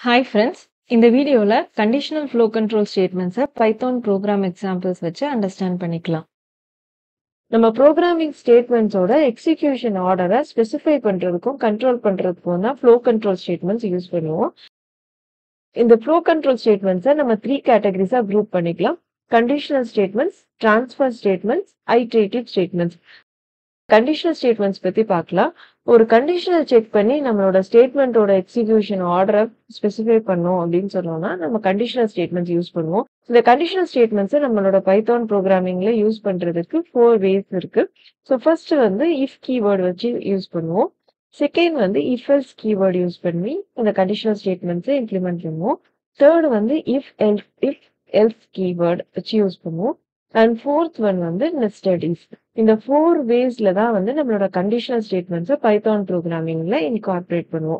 Hi friends இந்த வீடியோவில் conditional flow control ஸ்டேட்மெண்ட்ஸை பைத்தான் ப்ரோக்ராம் எக்ஸாம்பிள்ஸ் வச்சு அண்டர்ஸ்டாண்ட் பண்ணிக்கலாம் நம்ம ப்ரோக்ராமிங் ஸ்டேட்மெண்ட்ஸோட எக்ஸிக்யூஷன் ஆர்டரை ஸ்பெசிஃபை பண்ணுறதுக்கும் கண்ட்ரோல் பண்ணுறதுக்கும் தான் ஃப்ளோ கண்ட்ரோல் ஸ்டேட்மெண்ட்ஸ் யூஸ் பண்ணுவோம் இந்த ஃப்ளோ கண்ட்ரோல் ஸ்டேட்மெண்ட்ஸை நம்ம த்ரீ கேட்டகரிஸாக குரூப் பண்ணிக்கலாம் conditional statements transfer statements iterative statements conditional statements பற்றி பார்க்கலாம் ஒரு கண்டிஷனல் செக் பண்ணி நம்மளோட ஸ்டேட்மெண்ட்டோட எக்ஸிக்யூஷன் ஆர்டரை ஸ்பெசிஃபை பண்ணோம் அப்படின்னு சொன்னோம்னா நம்ம கண்டிஷனல் ஸ்டேட்மெண்ட்ஸ் யூஸ் பண்ணுவோம் இந்த கண்டிஷனல் ஸ்டேட்மெண்ட்ஸை நம்மளோட பைத்தான் ப்ரோக்ராமிங்ல யூஸ் பண்றதுக்கு ஃபோர் வேஸ் இருக்கு ஸோ ஃபர்ஸ்ட் வந்து இஃப் கீவேர்டு வச்சு யூஸ் பண்ணுவோம் செகண்ட் வந்து இஃப் எல்ஸ் கீவேர்டு யூஸ் பண்ணி இந்த கண்டிஷனல் ஸ்டேட்மெண்ட்ஸை இம்ப்ளிமெண்ட் பண்ணுவோம் தேர்ட் வந்து if else if else keyword வச்சு யூஸ் பண்ணுவோம் அண்ட் ஃபோர்த் ஒன் வந்து நெஸ்டட் இஃப் இந்த ஃபோர் வேஸ்ல தான் வந்து நம்மளோட கண்டிஷனல் ஸ்டேட்மெண்ட்ஸை பைத்தான் ப்ரோக்ராமிங்ல இன்கார்பரேட் பண்ணுவோம்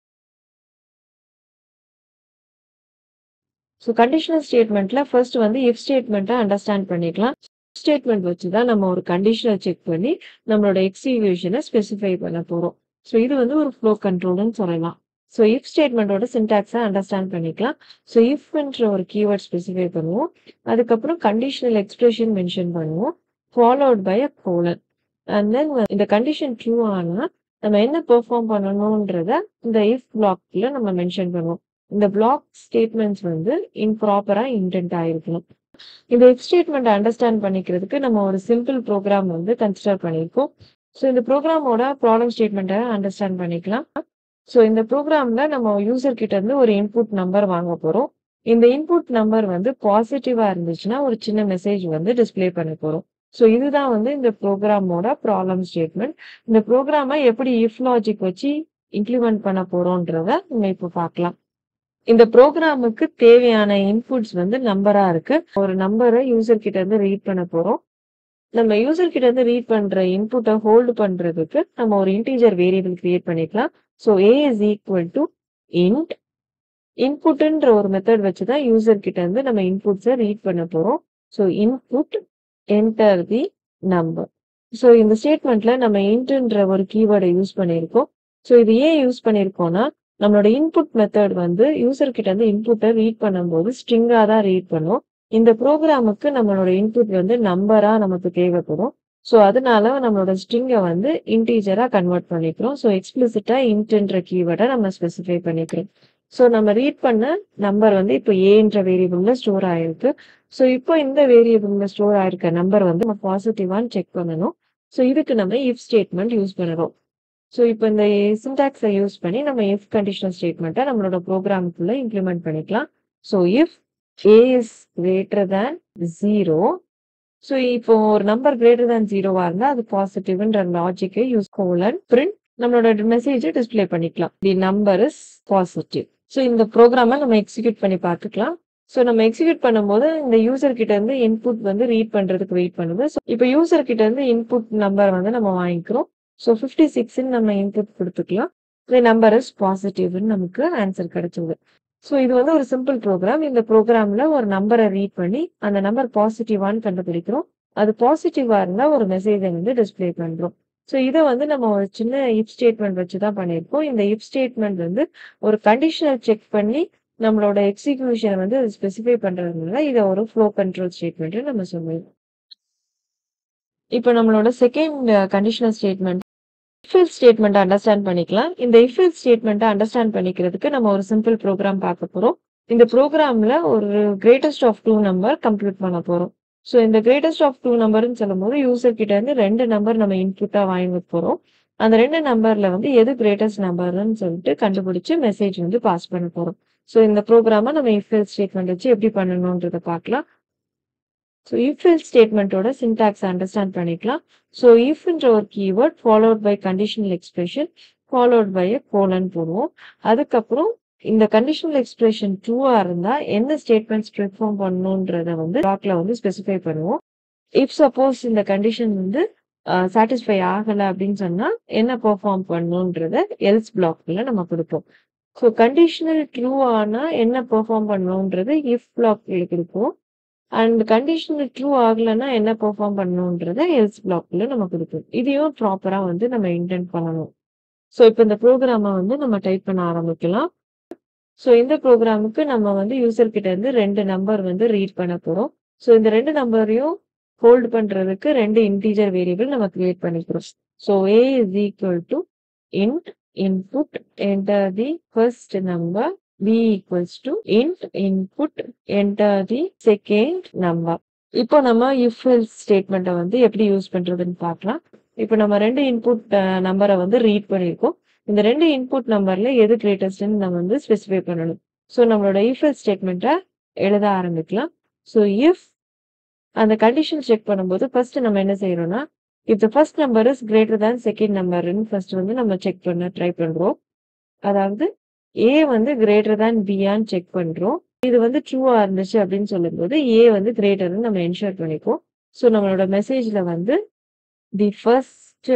ஸோ கண்டிஷனல் ஸ்டேட்மெண்ட்ல ஃபர்ஸ்ட் வந்து இஃப் ஸ்டேட்மெண்ட்டை அண்டர்ஸ்டாண்ட் பண்ணிக்கலாம் ஸ்டேட்மெண்ட் வச்சு தான் நம்ம ஒரு கண்டிஷனை செக் பண்ணி நம்மளோட எக்ஸிக்யூஷனை ஸ்பெசிஃபை பண்ண போகிறோம் ஸோ இது வந்து ஒரு ஃப்ளோ கண்ட்ரோல்னு சொல்லலாம் ஸோ இஃப் ஸ்டேட்மெண்ட்டோட சின்டாக்ஸை அண்டர்ஸ்டாண்ட் பண்ணிக்கலாம் ஸோ இஃப்ன்ற ஒரு கீவேர்ட் ஸ்பெசிஃபை பண்ணுவோம் அதுக்கப்புறம் கண்டிஷனல் எக்ஸ்பிரஷன் மென்ஷன் பண்ணுவோம் followed by a colon and then இந்த கண்டிஷன் ட்ரூ ஆனால் நம்ம என்ன பெர்ஃபார்ம் பண்ணணுன்றத இந்த இஃப் பிளாக்ல நம்ம மென்ஷன் பண்ணுவோம் இந்த பிளாக் ஸ்டேட்மெண்ட்ஸ் வந்து இன்ப்ராப்பரா இன்டென்ட் ஆயிருக்கணும் இந்த இஃப் ஸ்டேட்மெண்ட் அண்டர்ஸ்டாண்ட் பண்ணிக்கிறதுக்கு நம்ம ஒரு சிம்பிள் ப்ரோக்ராம் வந்து கன்சிடர் பண்ணியிருக்கோம் ஸோ இந்த ப்ரோக்ராமோட ப்ராப்ளம் ஸ்டேட்மெண்ட்டை அண்டர்ஸ்டாண்ட் பண்ணிக்கலாம் ஸோ இந்த ப்ரோக்ராம்ல நம்ம யூசர் கிட்ட இருந்து ஒரு இன்புட் நம்பர் வாங்க போறோம் இந்த இன்புட் நம்பர் வந்து பாசிட்டிவா இருந்துச்சுன்னா ஒரு சின்ன மெசேஜ் வந்து டிஸ்பிளே பண்ண போறோம் ஸோ இதுதான் வந்து இந்த ப்ரோக்ராமோட ப்ராப்ளம் ஸ்டேட்மெண்ட் இந்த ப்ரோக்ராமை எப்படி இஃப் லாஜிக் வச்சு இம்ப்ளிமெண்ட் பண்ண போறோன்றத நம்ம இப்போ பார்க்கலாம் இந்த ப்ரோக்ராமுக்கு தேவையான இன்புட்ஸ் வந்து நம்பரா இருக்கு ஒரு நம்பரை யூசர் கிட்ட இருந்து ரீட் பண்ண போறோம் நம்ம யூசர் கிட்ட இருந்து ரீட் பண்ற இன்புட்டை ஹோல்டு பண்றதுக்கு நம்ம ஒரு இன்டீஜர் வேரியபிள் கிரியேட் பண்ணிக்கலாம் so A is equal to int இன்புட்ன்ற ஒரு மெத்தட் வச்சு தான் யூசர் கிட்ட இருந்து நம்ம இன்புட்ஸை ரீட் பண்ண போறோம் so input enter the number so இந்த ஸ்டேட்மெண்ட்ல நம்ம இன்ட்ன்ற ஒரு கீவேர்டை யூஸ் பண்ணியிருக்கோம் ஸோ இது ஏன் யூஸ் பண்ணியிருக்கோம்னா நம்மளோட இன்புட் மெத்தட் வந்து யூசர் கிட்ட இருந்து இன்புட்டை ரீட் பண்ணும்போது ஸ்ட்ரிங்கா தான் ரீட் பண்ணும் இந்த ப்ரோக்ராமுக்கு நம்மளோட இன்புட் வந்து நம்பரா நமக்கு தேவைப்படும் ஸோ அதனால நம்மளோட ஸ்ட்ரிங்கை வந்து இன்டீஜரா கன்வெர்ட் பண்ணிக்கிறோம் ஸோ எக்ஸ்பிளிசிட்டா இன்ட்ன்ற கீவேர்டை நம்ம ஸ்பெசிஃபை பண்ணிக்கிறோம் ஸோ நம்ம ரீட் பண்ண நம்பர் வந்து இப்போ ஏன்ற வேரியபிள்ல ஸ்டோர் ஆயிருக்கு ஸோ இப்போ இந்த வேரியபிள்ல ஸ்டோர் ஆயிருக்க நம்பர் வந்து நம்ம பாசிட்டிவான்னு செக் பண்ணணும் ஸோ இதுக்கு நம்ம இஃப் ஸ்டேட்மெண்ட் யூஸ் பண்ணுறோம் ஸோ இப்போ இந்த சின்டாக்ஸை யூஸ் பண்ணி நம்ம இஃப் கண்டிஷனல் ஸ்டேட்மெண்ட்டை நம்மளோட ப்ரோக்ராமுக்குள்ள இம்ப்ளிமெண்ட் பண்ணிக்கலாம் so if A is greater than zero so இப்போ ஒரு நம்பர் கிரேட்டர் தேன் ஜீரோவா இருந்தால் அது பாசிட்டிவ்ன்ற லாஜிக்கை யூஸ் கோலன் பிரிண்ட் நம்மளோட மெசேஜை டிஸ்பிளே பண்ணிக்கலாம் the number is positive so இந்த ப்ரோக்ராமை நம்ம எக்ஸிக்யூட் பண்ணி பார்த்துக்கலாம் ஸோ நம்ம எக்ஸிக்யூட் பண்ணும்போது இந்த யூசர் கிட்ட இருந்து இன்புட் வந்து ரீட் பண்றதுக்கு வெயிட் பண்ணுது ஸோ இப்போ யூசர் கிட்ட இருந்து இன்புட் நம்பர் வந்து நம்ம வாங்கிக்கிறோம் ஸோ ஃபிஃப்டி சிக்ஸ்ன்னு நம்ம இன்புட் கொடுத்துக்கலாம் இந்த நம்பர் இஸ் பாசிட்டிவ்னு நமக்கு ஆன்சர் கிடைச்சது ஸோ இது வந்து ஒரு சிம்பிள் ப்ரோக்ராம் இந்த ப்ரோக்ராம்ல ஒரு நம்பரை ரீட் பண்ணி அந்த நம்பர் பாசிட்டிவான்னு கண்டுபிடிக்கிறோம் அது பாசிட்டிவா இருந்தா ஒரு மெசேஜை வந்து டிஸ்பிளே பண்றோம் ஸோ இதை வந்து நம்ம ஒரு சின்ன இஃப் ஸ்டேட்மெண்ட் வச்சு தான் பண்ணியிருக்கோம் இந்த இஃப் ஸ்டேட்மெண்ட் வந்து ஒரு கண்டிஷனல் செக் பண்ணி நம்மளோட எக்ஸிக்யூஷனை வந்து ஸ்பெசிஃபை பண்றதுனால இதை ஒரு ஃப்ளோ கண்ட்ரோல் ஸ்டேட்மெண்ட் நம்ம சொல்லுவோம் இப்போ நம்மளோட second conditional statement if else statement understand பண்ணிக்கலாம் இந்த இஃபில் ஸ்டேட்மெண்ட்டை அண்டர்ஸ்டாண்ட் பண்ணிக்கிறதுக்கு நம்ம ஒரு சிம்பிள் ப்ரோக்ராம் பார்க்க போறோம் இந்த ப்ரோக்ராம்ல ஒரு greatest of two number complete பண்ண போறோம் ஸோ இந்த கிரேட்டஸ்ட் ஆஃப் டூ நம்பர்னு சொல்லும்போது யூசர் கிட்ட இருந்து ரெண்டு நம்பர் நம்ம இன்புட்டா வாங்கி போறோம் அந்த ரெண்டு நம்பர்ல வந்து எது கிரேட்டஸ்ட் நம்பர்னு சொல்லிட்டு கண்டுபிடிச்சு மெசேஜ் வந்து பாஸ் பண்ண போறோம் ஸோ இந்த ப்ரோக்ராமை நம்ம இஃபில் ஸ்டேட்மெண்ட் வச்சு எப்படி பண்ணணுன்றத பார்க்கலாம் ஸோ இஃபில் ஸ்டேட்மெண்ட்டோட சின்டாக்ஸ் அண்டர்ஸ்டாண்ட் பண்ணிக்கலாம் ஸோ இஃப்ன்ற ஒரு keyword followed by conditional expression followed by a colon போடுவோம் அதுக்கப்புறம் இந்த கண்டிஷனல் எக்ஸ்பிரஷன் ட்ரூவா இருந்தா என்ன ஸ்டேட்மெண்ட்ஸ் பெர்ஃபார்ம் பண்ணணுன்றத வந்து பிளாக்ல வந்து ஸ்பெசிஃபை பண்ணுவோம் இஃப் சப்போஸ் இந்த கண்டிஷன் வந்து சாட்டிஸ்ஃபை ஆகலை அப்படின்னு சொன்னா என்ன பெர்ஃபார்ம் பண்ணணுன்றத எல்ஸ் பிளாக்ல நம்ம கொடுப்போம் ஸோ கண்டிஷனல் ட்ரூ ஆனா என்ன பெர்ஃபார்ம் பண்ணணுன்றது இஃப் பிளாக்ல கொடுப்போம் அண்ட் கண்டிஷனல் ட்ரூ ஆகலைன்னா என்ன பெர்ஃபார்ம் பண்ணணுன்றத எல்ஸ் பிளாக்ல நம்ம கொடுப்போம் இதையும் ப்ராப்பரா வந்து நம்ம இன்டென்ட் பண்ணணும் ஸோ இப்போ இந்த ப்ரோக்ராமை வந்து நம்ம டைப் பண்ண ஆரம்பிக்கலாம் ஸோ இந்த ப்ரோக்ராமுக்கு நம்ம வந்து யூசர் கிட்ட இருந்து ரெண்டு நம்பர் வந்து ரீட் பண்ண போறோம். ஸோ இந்த ரெண்டு நம்பரையும் ஹோல்ட் பண்றதுக்கு ரெண்டு இன்டிஜர் வேரியபிள் நம்ம கிரியேட் பண்ணிக்கிறோம். So a is equal to int input enter the first number b equals to int input enter the second number. இப்போ நம்ம இஃப் எல்ஸ் ஸ்டேட்மெண்ட்டை வந்து எப்படி யூஸ் பண்றதுன்னு பார்க்கலாம். இப்போ நம்ம ரெண்டு இன்புட் நம்பரை வந்து ரீட் பண்ணியிருக்கோம். இந்த ரெண்டு இன்புட் நம்பர்ல எது கிரேட்டஸ்ட்னு நம்ம வந்து ஸ்பெசிஃபை பண்ணணும். ஸோ நம்மளோட இஃப் எல்ஸ் ஸ்டேட்மெண்ட்டை எழுத ஆரம்பிக்கலாம். ஸோ இஃப் அந்த கண்டிஷன் செக் பண்ணும்போது ஃபர்ஸ்ட் நம்ம என்ன செய்யறோம்னா if the first number is greater than second நம்பர்னு ஃபர்ஸ்ட் வந்து நம்ம செக் பண்ண ட்ரை பண்றோம். அதாவது ஏ வந்து கிரேட்டர் தேன் பியான்னு செக் பண்றோம். இது வந்து ட்ரூவா இருந்துச்சு அப்படின்னு சொல்லும்போது ஏ வந்து கிரேட்டர்னு நம்ம என்ஷூர் பண்ணிப்போம். ஸோ நம்மளோட மெசேஜ்ல வந்து the first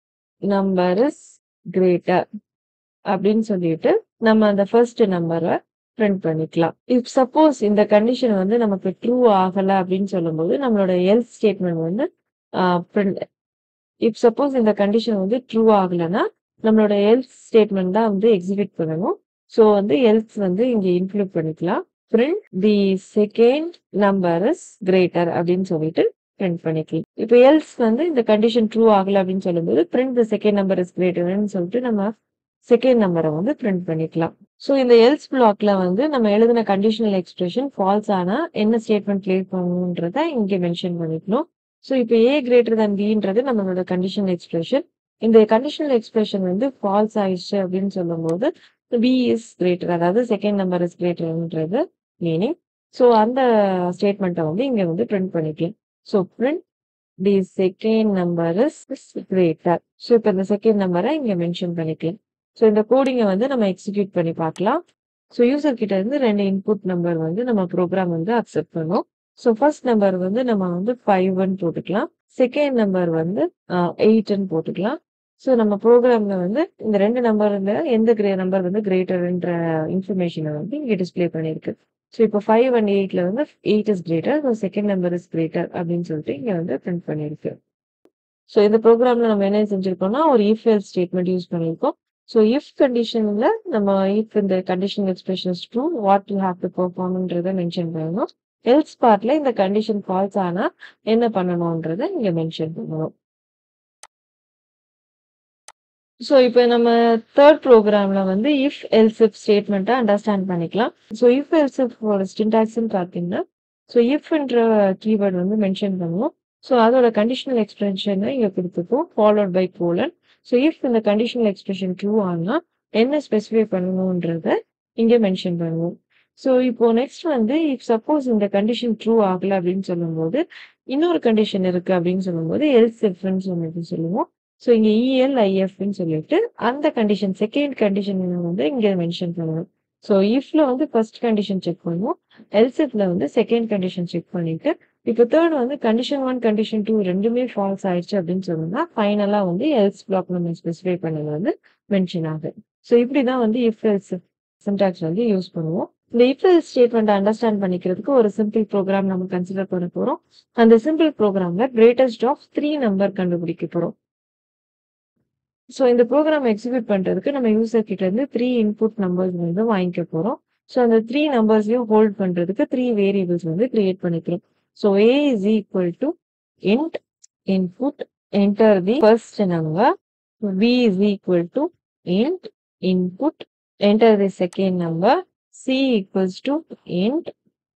number is greater அப்படின்னு சொல்லிட்டு நம்ம அந்த ஃபர்ஸ்ட் நம்பரை பிரிண்ட் பண்ணிக்கலாம். இஃப் சப்போஸ் இந்த கண்டிஷன் வந்து நமக்கு ட்ரூ ஆகல அப்படின்னு சொல்லும்போது நம்மளோட எல்ஸ் ஸ்டேட்மெண்ட் வந்து பிரிண்ட் இஃப் சப்போஸ் இந்த கண்டிஷன் வந்து ட்ரூ ஆகலைன்னா நம்மளோட எல்ஸ் ஸ்டேட்மெண்ட் தான் வந்து எக்ஸிக்யூட் பண்ணணும். ஸோ வந்து எல்ஸ் வந்து இங்க இன்க்ளூட் பண்ணிக்கலாம். Print the second number is greater அப்படின்னு சொல்லிட்டு பிரிண்ட் பண்ணிக்கலாம். இப்போ எல்ஸ் வந்து இந்த கண்டிஷன் ட்ரூ ஆகல அப்படின்னு சொல்லும்போது print the second number is கிரேட்டர்னு சொல்லிட்டு நம்ம செகண்ட் நம்பரை வந்து பிரிண்ட் பண்ணிக்கலாம். ஸோ இந்த எல்ஸ் பிளாக்ல வந்து நம்ம எழுதின கண்டிஷனல் எக்ஸ்பிரஷன் ஃபால்ஸ் ஆனா என்ன ஸ்டேட்மெண்ட் கிளியர் பண்ணணுன்றத இங்க மென்ஷன் பண்ணிக்கணும். ஸோ இப்போ ஏ கிரேட்டர் தேன் பின்றது நம்மளோட கண்டிஷனல் எக்ஸ்பிரஷன். இந்த கண்டிஷனல் எக்ஸ்பிரஷன் வந்து ஃபால்ஸ் ஆயிடுச்சு அப்படின்னு சொல்லும்போது பி இஸ் கிரேட்டர் அதாவது செகண்ட் நம்பர் இஸ் கிரேட்டர்ன்றது மீனிங். ஸோ அந்த ஸ்டேட்மெண்ட்டை வந்து இங்க வந்து பிரிண்ட் பண்ணிக்கலாம். So print the second number is greater. So இப்போ இந்த செகண்ட் நம்பரை இங்க மென்ஷன் பண்ணிக்கலாம். ஸோ இந்த கோடிங்கை வந்து நம்ம எக்ஸிக்யூட் பண்ணி பார்க்கலாம். ஸோ யூசர் கிட்ட இருந்து ரெண்டு இன்புட் நம்பர் வந்து நம்ம ப்ரோக்ராம் வந்து அக்செப்ட் பண்ணும். ஸோ ஃபர்ஸ்ட் நம்பர் வந்து நம்ம வந்து ஃபைவ்னு போட்டுக்கலாம். செகண்ட் நம்பர் வந்து எயிட்னு போட்டுக்கலாம். ஸோ நம்ம ப்ரோக்ராம்ல வந்து இந்த ரெண்டு நம்பர்ல எந்த கிரே நம்பர் வந்து கிரேட்டர்ன்ற இன்ஃபர்மேஷனை வந்து இங்க டிஸ்ப்ளே பண்ணியிருக்கு. ஸோ இப்போ ஃபைவ் அண்ட் எயிட்ல வந்து eight is greater so second number is greater அப்படின்னு சொல்லிட்டு இங்க வந்து பிரிண்ட் பண்ணியிருக்கு. ஸோ இந்த ப்ரோக்ராம்ல நம்ம என்ன செஞ்சிருக்கோம்னா ஒரு இஃப் எல்ஸ் ஸ்டேட்மெண்ட் யூஸ் பண்ணியிருக்கோம். ஸோ இஃப் கண்டிஷன்ல நம்ம இஃப் இந்த conditional expression is true what you have to பெர்ஃபார்ம்ன்றத மென்ஷன் பண்ணணும். எல்ஸ் பார்ட்ல இந்த கண்டிஷன் ஃபால்ஸ் ஆனா என்ன பண்ணணும்ன்றத இங்க மென்ஷன் பண்ணணும். ஸோ இப்போ நம்ம தேர்ட் ப்ரோக்ராம்ல வந்து இஃப் எல்ஸ் இஃப் ஸ்டேட்மெண்ட்டை அண்டர்ஸ்டாண்ட் பண்ணிக்கலாம். ஸோ இஃப் எல்ஸ் இஃப் ஒரு சின்டாக்ஸ்ன்னு பார்த்தீங்கன்னா ஸோ இஃப்ன்ற கீவேர்ட் வந்து மென்ஷன் பண்ணுவோம். ஸோ அதோட கண்டிஷனல் எக்ஸ்பிரஷனை இங்க கொடுத்துப்போம் followed by colon. So if இந்த கண்டிஷனல் எக்ஸ்பிரஷன் ட்ரூ ஆனா என்ன ஸ்பெசிஃபை பண்ணணும்ன்றத இங்க மென்ஷன் பண்ணுவோம். ஸோ இப்போ நெக்ஸ்ட் வந்து இஃப் சப்போஸ் இந்த கண்டிஷன் ட்ரூ ஆகல அப்படின்னு சொல்லும்போது இன்னொரு கண்டிஷன் இருக்கு அப்படின்னு சொல்லும்போது எல்ஸ் இஃப்ன்னு சொல்லிட்டு சொல்லுவோம். ஸோ இங்க இஎல் ஐஎஃப்ன்னு சொல்லிட்டு அந்த கண்டிஷன் செகண்ட் கண்டிஷன் வந்து இங்க மென்ஷன் பண்ணுவோம். ஸோ இஃப்ல வந்து ஃபர்ஸ்ட் கண்டிஷன் செக் பண்ணுவோம். எல்ஸ் இஃப்ல வந்து செகண்ட் கண்டிஷன் செக் பண்ணிட்டு இப்போ தேர்ட் வந்து கண்டிஷன் ஒன் கண்டிஷன் டூ ரெண்டுமே ஃபால்ஸ் ஆயிடுச்சு அப்படின்னு சொன்னா ஃபைனலா வந்து எல்ஸ் பிளாக் நம்ம ஸ்பெசிஃபை பண்ணது வந்து மென்ஷன் ஆகுது. ஸோ இப்படிதான் வந்து இஃப் எல்ஸ் சின்டாக்ஸ் வந்து யூஸ் பண்ணுவோம். இந்த இஃப் எல்ஸ் ஸ்டேட்மெண்ட் அண்டர்ஸ்டாண்ட் பண்ணிக்கிறதுக்கு ஒரு சிம்பிள் ப்ரோக்ராம் நம்ம கன்சிடர் பண்ண போறோம். அந்த சிம்பிள் ப்ரோக்ராம்ல கிரேட்டஸ்ட் ஆஃப் த்ரீ நம்பர் கண்டுபிடிக்க போறோம். ஸோ இந்த ப்ரோக்ராம் எக்ஸிக்யூட் பண்றதுக்கு நம்ம யூசர் கிட்ட இருந்து த்ரீ இன்புட் நம்பர்ஸ் வந்து வாங்கிக்க போறோம். ஸோ அந்த த்ரீ நம்பர்ஸையும் ஹோல்ட் பண்றதுக்கு த்ரீ வேரியபிள்ஸ் வந்து கிரியேட் பண்ணிக்கிறோம். So A is equal to int input enter the first number B is equal to int input enter the second number C equals to int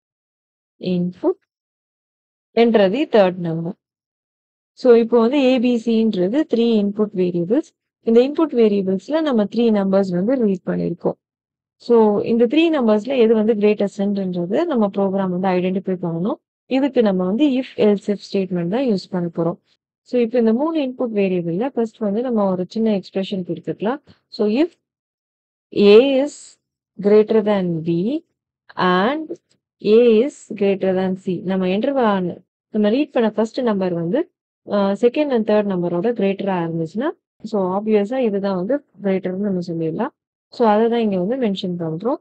input enter the third number so இப்போ வந்து ஏபிசின்றது three input variables இந்த input வேரியபிள்ஸ்ல நம்ம three numbers வந்து read பண்ணியிருக்கோம் so இந்த three நம்பர்ஸ்ல எது வந்து கிரேட்டஸ்ட்ன்றது நம்ம ப்ரோக்ராம் வந்து ஐடென்டிஃபை பண்ணணும் இதுக்கு நம்ம வந்து இஃப் எல்ஸ் இஃப் ஸ்டேட்மெண்ட் தான் யூஸ் பண்ண போறோம் ஸோ இப்போ இந்த மூணு இன்புட் வேரியபிள்ல ஃபர்ஸ்ட் வந்து நம்ம ஒரு சின்ன எக்ஸ்பிரஷன் கொடுத்துக்கலாம் so if A is greater than B and A is greater than C நம்ம என்டர் நம்ம ரீட் பண்ண ஃபர்ஸ்ட் நம்பர் வந்து செகண்ட் அண்ட் தேர்ட் நம்பரோட கிரேட்டரா இருந்துச்சுன்னா ஸோ ஆப்வியஸா இதுதான் வந்து கிரேட்டர்னு நம்ம சொல்லிடலாம் ஸோ அதை தான் இங்க வந்து மென்ஷன் பண்றோம்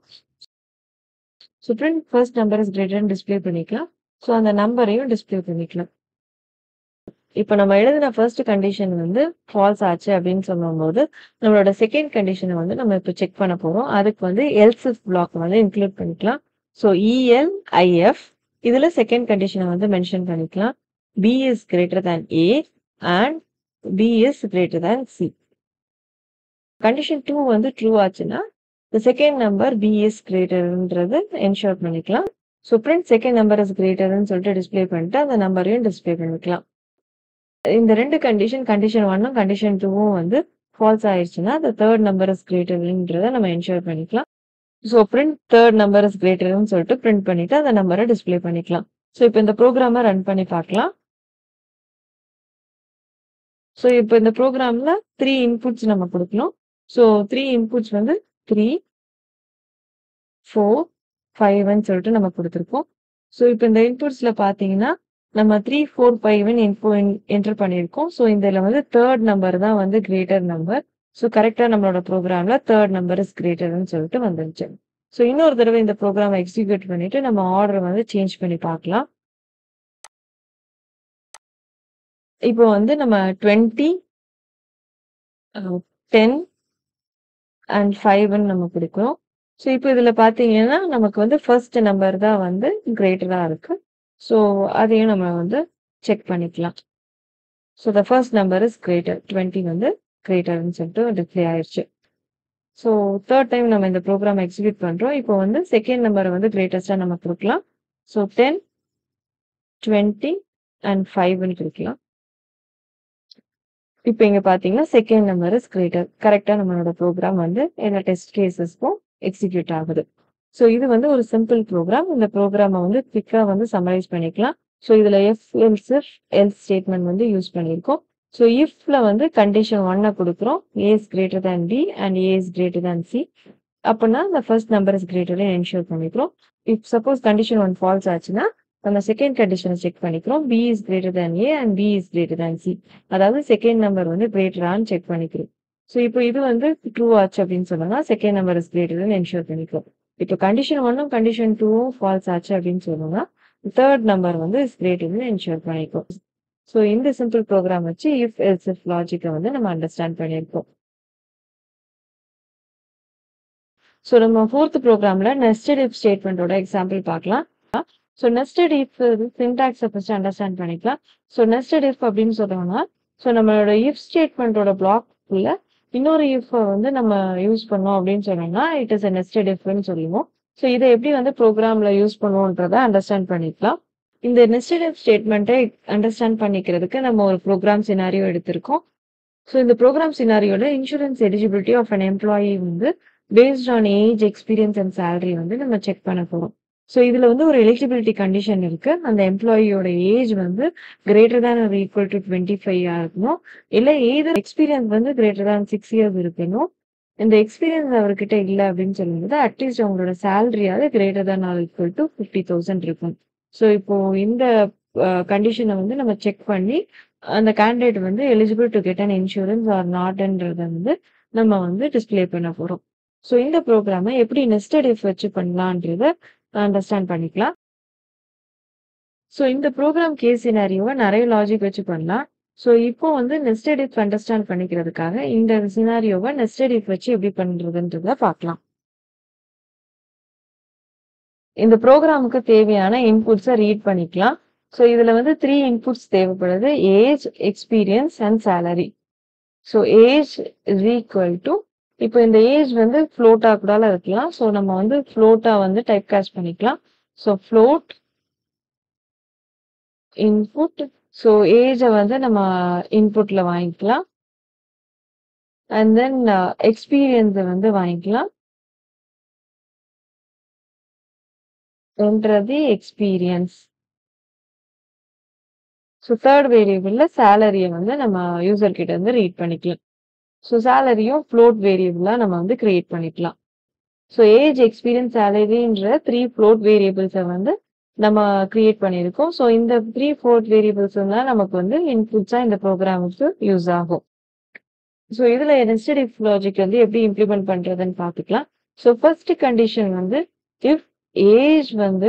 so print first number is கிரேட்டர்னு டிஸ்பிளே பண்ணிக்கலாம் ஸோ அந்த நம்பரையும் டிஸ்பிளே பண்ணிக்கலாம் இப்ப நம்ம எழுதின ஃபர்ஸ்ட் கண்டிஷன் வந்து ஃபால்ஸ் ஆச்சு அப்படின்னு சொல்லும்போது, நம்மளோட செகண்ட் கண்டிஷன வந்து நம்ம இப்ப செக் பண்ண போறோம். அதுக்கு வந்து எல்ஸ் இஃப் பிளாக் வந்து இன்க்ளூட் பண்ணிக்கலாம். ஸோ இஎல், ஐஎஃப் இதுல செகண்ட் கண்டிஷன வந்து மென்ஷன் பண்ணிக்கலாம். B is greater than A and B is greater than C. Condition 2 வந்து ட்ரூ ஆச்சுன்னா, தி செகண்ட் நம்பர் பி இஸ் கிரேட்டர்ன்றது என்ஷூர் பண்ணிக்கலாம். So print second number is கிரேட்டர்ன்னு சொல்லிட்டு டிஸ்ப்ளே பண்ணிட்டு அந்த நம்பரையும் டிஸ்ப்ளே பண்ணிக்கலாம். இந்த 2 கண்டிஷன் கண்டிஷன் 1ம், கண்டிஷன் 2ம் வந்து ஃபால்ஸ் ஆயிருச்சுன்னா, தி தேர்ட் நம்பர் இஸ் கிரேட்டர்ன்றத நம்ம என்ஷூர் பண்ணிக்கலாம். So print third number is கிரேட்டர்ன்னு சொல்லிட்டு பிரிண்ட் பண்ணிட்டு அந்த நம்பர டிஸ்ப்ளே பண்ணிக்கலாம். ஸோ இப்ப இந்த புரோகிராம ரன் பண்ணி பார்க்கலாம். ஸோ இப்ப இந்த புரோகிராம்ல 3 இன்புட்ஸ் நம்ம குடுக்கணும். ஸோ 3 இன்புட்ஸ் வந்து 3 4, 5ன்னு சொல்லிட்டு நம்ம குடுத்துருக்கோம். ஸோ இப்ப இந்த இன்புட்ஸ்ல பார்த்தீங்கன்னா, நம்ம 3, 4, 5ன்னு இன்போ என்டர் பண்ணியிருக்கோம். ஸோ இதுல வந்து தேர்ட் நம்பர் தான் வந்து கிரேட்டர் நம்பர். ஸோ கரெக்ட்டா நம்மளோட புரோகிராம்ல தேர்ட் நம்பர் இஸ் கிரேட்டர்ன்னு சொல்லிட்டு வந்துருச்சு. ஸோ இன்னொரு தடவ இந்த புரோகிராம எக்ஸிக்யூட் பண்ணிட்டு நம்ம ஆர்டர வந்து சேஞ்ச் பண்ணி பார்க்கலாம். இப்போ வந்து நம்ம 20 அ 10 அண்ட் 5ன்னு நம்ம குடுக்குறோம். ஸோ இப்ப இதுல பார்த்தீங்கன்னா, நமக்கு வந்து ஃபர்ஸ்ட் நம்பர் தான் வந்து கிரேட்டரா இருக்கு. ஸோ அதையும் நம்ம வந்து செக் பண்ணிக்கலாம். So the first number is greater 20 வந்து கிரேட்டர்ன்னு சொல்லிட்டு டிஸ்ப்ளே ஆயிருச்சு. ஸோ தேர்ட் டைம் நம்ம இந்த புரோகிராம எக்ஸிக்யூட் பண்றோம். இப்போ வந்து செகண்ட் நம்பர வந்து கிரேட்டஸ்ட்டா நம்ம குடுக்கலாம். ஸோ 10, 20 அண்ட் 5ன்னு குடுக்கலாம். இப்ப இங்க பார்த்தீங்கன்னா, செகண்ட் நம்பர் இஸ் கிரேட்டர். கரெக்ட்டா நம்மளோட புரோகிராம் வந்து எல்லா டெஸ்ட் கேஸஸ்க்கும் எக்ஸிக்யூட் ஆகுது. ஸோ இது வந்து ஒரு சிம்பிள் புரோகிராம். இந்த புரோகிராம வந்து குயிக்கா வந்து சம்மரைஸ் பண்ணிக்கலாம். ஸோ இதுல if, else if, else statement வந்து யூஸ் பண்ணியிருக்கோம். ஸோ இஃப்ல வந்து கண்டிஷன் 1 குடுக்குறோம். A is greater than B and A is greater than C. அப்பன்னா the ஃபர்ஸ்ட் நம்பர் இஸ் கிரேட்டர்ன்னு என்ஷூர் பண்ணிக்கிறோம். இஃப் சப்போஸ் கண்டிஷன் 1 ஃபால்ஸ் ஆச்சுன்னா, நம்ம செகண்ட் கண்டிஷன செக் பண்ணிக்கிறோம். B is greater than A and B is greater than C. அதாவது second number வந்து கிரேட்டரான்னு செக் பண்ணிக்கிறோம். ஸோ இப்போ இது வந்து ட்ரூ ஆச்சு அப்படின்னு சொன்னோம்னா, செகண்ட் நம்பர் இஸ் கிரேட்டர்ன்னு என்ஷூர் பண்ணிக்கிறோம். இப்போ கண்டிஷன் 1ம், கண்டிஷன் 2ம் ஃபால்ஸ் ஆச்சு அப்படின்னு சொன்னோம்னா, தேர்ட் நம்பர் வந்து இஸ் கிரேட்டர்ன்னு என்ஷூர் பண்ணிக்கிறோம். ஸோ இந்த சிம்பிள் புரோகிராம் வச்சு இஃப், எல்ஸ் இஃப் லாஜிக்க வந்து நம்ம அண்டர்ஸ்டாண்ட் பண்ணியிருக்கோம். ஸோ நம்ம 4த் புரோகிராம்ல நெஸ்டட் இஃப் ஸ்டேட்மெண்ட்டோட எக்ஸாம்பிள் பார்க்கலாம். ஸோ நெஸ்டட் இஃப் சின்டாக்ஸ ஃபர்ஸ்ட் அண்டர்ஸ்டாண்ட் பண்ணிக்கலாம். ஸோ நெஸ்டட் இஃப் அப்படின்னு சொன்னோம்னா, ஸோ நம்மளோட இஃப் ஸ்டேட்மெண்ட்டோட பிளாக்குள்ள இன்னொரு இஃப்ப வந்து நம்ம யூஸ் பண்ணோம் அப்படின்னு சொன்னோம்னா, இட் இஸ் எ நெஸ்டட் இஃப்ன்னு சொல்லுவோம். ஸோ இத எப்படி வந்து புரோகிராம்ல யூஸ் பண்ணுவோன்றத அண்டர்ஸ்டாண்ட் பண்ணிக்கலாம். இந்த நெஸ்டட் இஃப் ஸ்டேட்மெண்ட்ட அண்டர்ஸ்டாண்ட் பண்ணிக்கிறதுக்கு நம்ம ஒரு புரோகிராம் சினாரியோ எடுத்திருக்கோம். ஸோ இந்த புரோகிராம் சினாரியோல insurance eligibility of an employee வந்து based on age, experience and salary வந்து நம்ம செக் பண்ண போறோம். ஸோ இதுல வந்து ஒரு எலிஜிபிலிட்டி கண்டிஷன் இருக்கு. அந்த எம்ப்ளாயியோட ஏஜ் வந்து greater than or equal to 25ஆ இருக்கணும். இல்ல எய்தர் எக்ஸ்பீரியன்ஸ் வந்து கிரேட்டர் தேன் 6 இயர்ஸ் இருக்கணும். இந்த எக்ஸ்பீரியன்ஸ் அவர்கிட்ட இல்ல அப்படின்னு சொல்லும்போது, அட்லீஸ்ட் அவங்களோட சேலரியாவது greater than or equal to 50,000 இருக்கும். ஸோ இப்போ இந்த அ கண்டிஷன வந்து நம்ம செக் பண்ணி, அந்த கேண்டிடேட் வந்து eligible to get an insurance or நாட்ன்றத வந்து நம்ம வந்து டிஸ்ப்ளே பண்ண போறோம். ஸோ இந்த புரோகிராம எப்படி நெஸ்டட் இஃப் வச்சு பண்ணலான்றத அண்டர்ஸ்டாண்ட் பண்ணிக்கலாம். ஸோ இந்த புரோகிராம் கேஸ் சினாரியோவ நெறைய லாஜிக் வச்சு பண்ணலாம். ஸோ இப்போ வந்து நெஸ்டட் இஃப் அண்டர்ஸ்டாண்ட் பண்ணிக்கிறதுக்காக இந்த சினாரியோவ நெஸ்டட் இஃப் வச்சு எப்படி பண்றதுன்றத பார்க்கலாம். இந்த புரோகிராமுக்கு தேவையான இன்புட்ஸ ரீட் பண்ணிக்கலாம். ஸோ இதுல வந்து 3 இன்புட்ஸ் தேவைப்படுது. Age, experience and salary. So age is equal to இப்போ இந்த ஏஜ் வந்து ஃப்ளோட்டா கூட இருக்கலாம். ஸோ நம்ம வந்து ஃப்ளோட்டா வந்து டைப் காஸ்ட் பண்ணிக்கலாம். ஸோ ஃப்ளோட் இன்புட் ஸோ ஏஜ வந்து நம்ம இன்புட்ல வாங்கிக்கலாம். அண்ட் தென் எக்ஸ்பீரியன்ஸ வந்து வாங்கிக்கலாம். Enter the experience. So third வேரியபிள்ல சேலரிய வந்து நம்ம யூசர் கிட்ட இருந்து ரீட் பண்ணிக்கலாம். ஸோ சேலரியும் ஃப்ளோட் வேரியபிளா நம்ம வந்து கிரியேட் பண்ணிக்கலாம். ஸோ ஏஜ், எக்ஸ்பீரியன்ஸ், சேலரின்ற 3 ஃப்ளோட் வேரியபிள்ஸ வந்து நம்ம கிரியேட் பண்ணியிருக்கோம். ஸோ இந்த 3 ஃப்ளோட் வேரியபிள்ஸ் தான் நமக்கு வந்து இன்புட்ஸா இந்த புரோகிராமுக்கு யூஸ் ஆகும். ஸோ இதுல நெஸ்டட் இஃப் லாஜிக் வந்து எப்படி இம்ப்ளிமெண்ட் பண்றதுன்னு பார்த்துக்கலாம். ஸோ ஃபர்ஸ்ட் கண்டிஷன் வந்து இஃப் ஏஜ் வந்து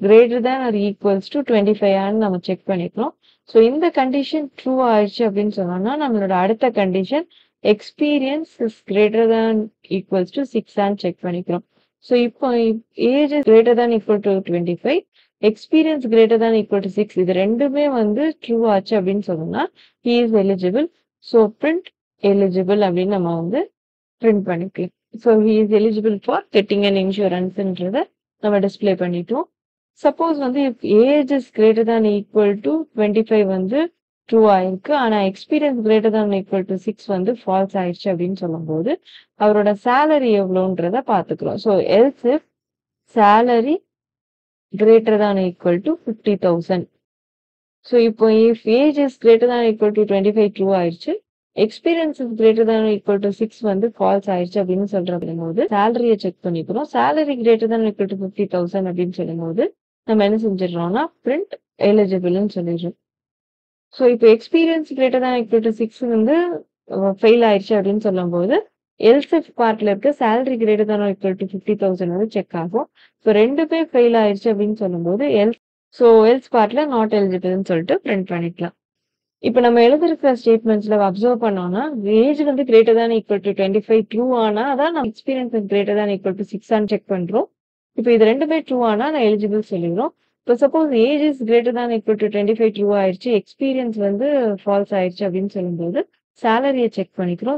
greater than or equals to twenty five ஆன்னு நம்ம செக் பண்ணிக்கிறோம் ஸோ இந்த கண்டிஷன் ட்ரூ ஆயிடுச்சு அப்படின்னு சொன்னோம்னா நம்மளோட அடுத்த condition experience is greater than equals to six ஆன்னு செக் பண்ணிக்கிறோம் ஸோ இப்போ age is greater than equal to twenty five experience greater than equal to six இது ரெண்டுமே வந்து ட்ரூ ஆச்சு அப்படின்னு சொன்னோம்னா he is eligible so print eligible அப்படின்னு நம்ம வந்து பிரிண்ட் பண்ணிக்கலாம் so he is eligible for getting an இன்சூரன்ஸ்ன்றத நம்ம டிஸ்பிளே பண்ணிட்டோம் சப்போஸ் வந்து if age is greater than equal to twenty five வந்து ட்ரூ ஆயிருக்கு ஆனால் experience greater than equal to six வந்து ஃபால்ஸ் ஆயிடுச்சு அப்படின்னு சொல்லும்போது அவரோட சேலரி எவ்வளோன்றத பார்த்துக்கிறோம் so else if salary greater than equal to fifty thousand so இப்போ if age is greater than equal to twenty five true ஆயிடுச்சு experience is greater than equal to six வந்து ஃபால்ஸ் ஆயிடுச்சு அப்படின்னு சொல்றது போது சேலரியை செக் பண்ணிக்கிறோம் salary greater than equal to fifty thousand அப்படின்னு சொல்லும்போது நம்ம என்ன செஞ்சிடறோம்னா பிரிண்ட் எலிஜிபிள்னு சொல்லிடுறோம் ஸோ இப்போ experience greater than equal to six வந்து ஃபெயில் ஆயிடுச்சு அப்படின்னு சொல்லும்போது எல்சிஎஃப் பார்ட்ல இருக்க salary greater than equal to fifty thousand வந்து செக் ஆகும் ஸோ ரெண்டுமே ஃபெயில் ஆயிடுச்சு அப்படின்னு சொல்லும்போது எல் ஸோ எல்ஸ் பார்ட்ல நாட் எலிஜிபிள்னு சொல்லிட்டு பிரிண்ட் பண்ணிக்கலாம் இப்போ நம்ம எழுதிருக்கிற ஸ்டேட்மெண்ட்ஸ்ல அப்சர்வ் பண்ணோம்னா ஏஜ் வந்து greater than equal to twenty five true ஆனா அதான் நம்ம experience greater than equal to six ஆன் செக் பண்றோம் இப்போ இது ரெண்டுமே ட்ரூ ஆனா நான் எலிஜிபிள் சொல்லிடுறோம் இப்போ suppose age is greater than equal to twenty five true ஆயிடுச்சு எக்ஸ்பீரியன்ஸ் வந்து ஃபால்ஸ் ஆயிடுச்சு அப்படின்னு சொல்லும்போது சேலரியை செக் பண்ணிக்கிறோம்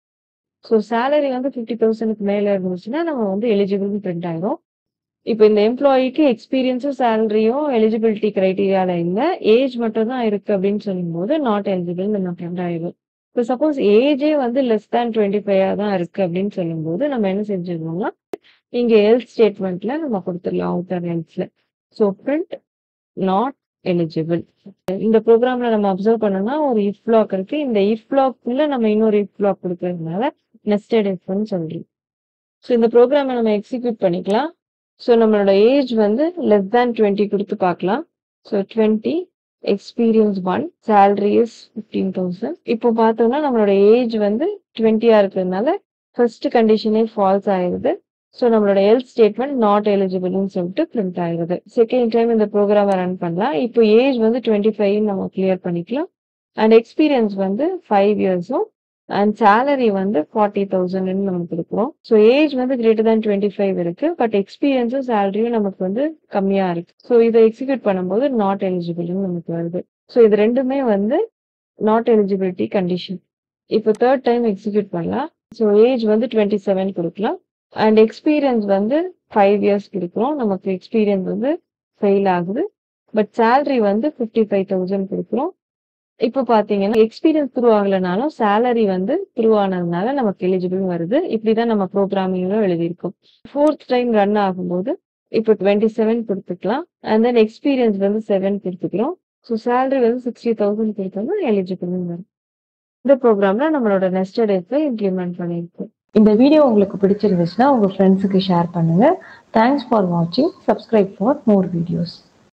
ஸோ சேலரி வந்து ஃபிஃப்டி தௌசண்ட்க்கு மேலே இருந்துச்சுன்னா நம்ம வந்து எலிஜிபிள் பிரிண்ட் ஆயிரும் இப்போ இந்த எம்ப்ளாயிக்கு எக்ஸ்பீரியன்ஸும் சேலரியும் எலிஜிபிலிட்டி கிரைட்டீரியால இல்லை ஏஜ் மட்டும் தான் இருக்கு அப்படின்னு சொல்லும்போது நாட் எலிஜிபிள் நம்ம பிரிண்ட் ஆயிடும் இப்போ சப்போஸ் ஏஜே வந்து லெஸ் தேன் டுவெண்ட்டி ஃபைவ் தான் இருக்கு அப்படின்னு சொல்லும்போது நம்ம என்ன செஞ்சிருந்தோம்னா இங்க எல் ஸ்டேட்மெண்ட்ல நம்ம கொடுத்துடலாம் அவுட்டர் எல்ஸ்ல ஸோ பிரிண்ட் நாட் எலிஜிபிள் இந்த ப்ரோக்ராம்ல நம்ம அப்சர்வ் பண்ணோம்னா ஒரு இஃப் பிளாக் இருக்கு இந்த இஃப் பிளாக்குள்ள நம்ம இன்னொரு இஃப் பிளாக் கொடுக்கறதுனால நெஸ்டட் இஃப்னு சொல்றோம் ஸோ இந்த ப்ரோக்ராமை நம்ம எக்ஸிக்யூட் பண்ணிக்கலாம் ஸோ நம்மளோட ஏஜ் வந்து லெஸ் தேன் டுவெண்ட்டி கொடுத்து பார்க்கலாம் so twenty experience one salary is fifteen thousand இப்போ பார்த்தோம்னா நம்மளோட ஏஜ் வந்து டுவெண்ட்டியா இருக்கிறதுனால ஃபர்ஸ்ட் கண்டிஷனே ஃபால்ஸ் ஆயிருது ஸோ நம்மளோட எல் ஸ்டேட்மெண்ட் நாட் எலிஜிபிள்னு சொல்லிட்டு பிரிண்ட் ஆயிருது செகண்ட் டைம் இந்த ப்ரோக்ராமை ரன் பண்ணலாம் இப்போ ஏஜ் வந்து டுவெண்ட்டி ஃபைவ் நம்ம கிளியர் பண்ணிக்கலாம் அண்ட் எக்ஸ்பீரியன்ஸ் வந்து ஃபைவ் இயர்ஸும் அண்ட் சேலரி வந்து ஃபார்ட்டி தௌசண்ட்னு நம்ம கொடுக்குறோம் ஸோ ஏஜ் வந்து கிரேட்டர் தேன் டுவெண்ட்டி ஃபைவ் இருக்கு பட் எக்ஸ்பீரியன்ஸும் சேலரியும் நமக்கு வந்து கம்மியா இருக்கு ஸோ இதை எக்ஸிக்யூட் பண்ணும்போது நாட் எலிஜிபிள்னு நமக்கு வருது ஸோ இது ரெண்டுமே வந்து நாட் எலிஜிபிலிட்டி கண்டிஷன் இப்போ தேர்ட் டைம் எக்ஸிக்யூட் பண்ணலாம் ஸோ ஏஜ் வந்து டுவெண்ட்டி செவன் கொடுக்கலாம் அண்ட் எக்ஸ்பீரியன்ஸ் வந்து ஃபைவ் இயர்ஸ் கொடுக்குறோம் நமக்கு எக்ஸ்பீரியன்ஸ் வந்து ஃபெயில் ஆகுது பட் சேலரி வந்து ஃபிஃப்டி ஃபைவ் தௌசண்ட் கொடுக்குறோம் இப்போ பாத்தீங்கன்னா எக்ஸ்பீரியன்ஸ் த்ரூ ஆகலைனாலும் சேலரி வந்து த்ரூ ஆனதுனால நமக்கு எலிஜிபிள் வருது இப்படிதான் நம்ம ப்ரோக்ராமிங்லும் எழுதியிருக்கோம் ஃபோர்த் டைம் ரன் ஆகும்போது இப்போ டுவெண்ட்டி செவன் கொடுத்துக்கலாம் அண்ட் தென் எக்ஸ்பீரியன்ஸ் வந்து செவன் கொடுத்துக்கிறோம் ஸோ சேலரி வந்து சிக்ஸ்டி தௌசண்ட் கொடுத்தோம்னா எலிஜிபிள் வரும் இந்த ப்ரோக்ராம்ல நம்மளோட நெஸ்டட் எஃபை இம்ப்ளிமெண்ட் பண்ணியிருக்கோம் இந்த வீடியோ உங்களுக்கு பிடிச்சிருந்துச்சுன்னா உங்க ஃப்ரெண்ட்ஸுக்கு ஷேர் பண்ணுங்க தேங்க்ஸ் ஃபார் வாட்சிங் சப்ஸ்கிரைப் ஃபார் மோர் வீடியோஸ்